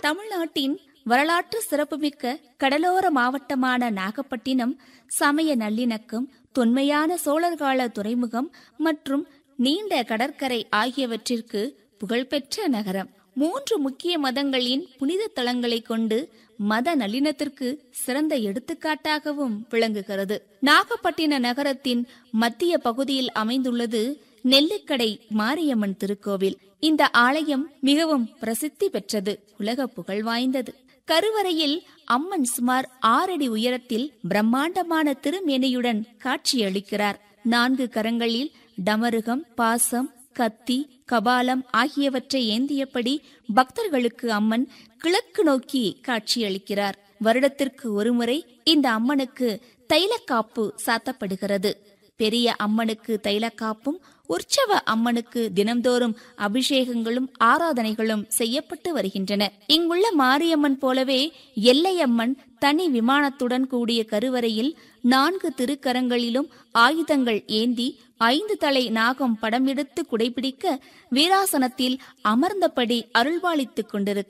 தமிழ்நாட்டின் வரலாற்று சிறப்புமிக்க கடலோர மாவட்டமான நாகப்பட்டினம் சமய நல்லிணக்கம் தொன்மையான சோழர்கால துறைமுகம் மற்றும் நீண்ட கடற்கரை ஆகியவற்றிற்கு புகழ்பெற்ற நகரம் மூன்று முக்கிய மதங்களின் புனித தலங்களை கொண்டு மத நல்லிணத்திற்கு சிறந்த எடுத்துக்காட்டாகவும் விளங்குகிறது நாகப்பட்டின நகரத்தின் மத்திய பகுதியில் அமைந்துள்ளது நெல்லிக்கடை மாரியம்மன் திருக்கோவில் இந்த ஆலயம் மிகவும் பிரசித்தி பெற்றது உலக புகழ் வாய்ந்தது கருவறையில் அம்மன் சுமார் ஆறடி உயரத்தில் பிரம்மாண்டமான திருமேனியுடன் காட்சியளிக்கிறார் நான்கு கரங்களில் டமருகம் பாசம் கத்தி கபாலம் ஆகியவற்றை ஏந்தியபடி பக்தர்களுக்கு அம்மன் கிழக்கு நோக்கி காட்சியளிக்கிறார் வருடத்திற்கு ஒருமுறை இந்த அம்மனுக்கு தைலக்காப்பு சாத்தப்படுகிறது பெரிய அம்மனுக்கு தைலக்காப்பும் உற்சவ அம்மனுக்கு தினம்தோறும் அபிஷேகங்களும் ஆராதனைகளும் செய்யப்பட்டு வருகின்றன இங்குள்ள மாரியம்மன் போலவே எல்லையம்மன் தனி விமானத்துடன் கூடிய கருவறையில் நான்கு திருக்கரங்களிலும் ஆயுதங்கள் ஏந்தி ஐந்து தலை நாகம் படம் எடுத்து குடைபிடிக்க வீராசனத்தில் அமர்ந்தபடி அருள்பாலித்துக் கொண்டிருக்கிறார்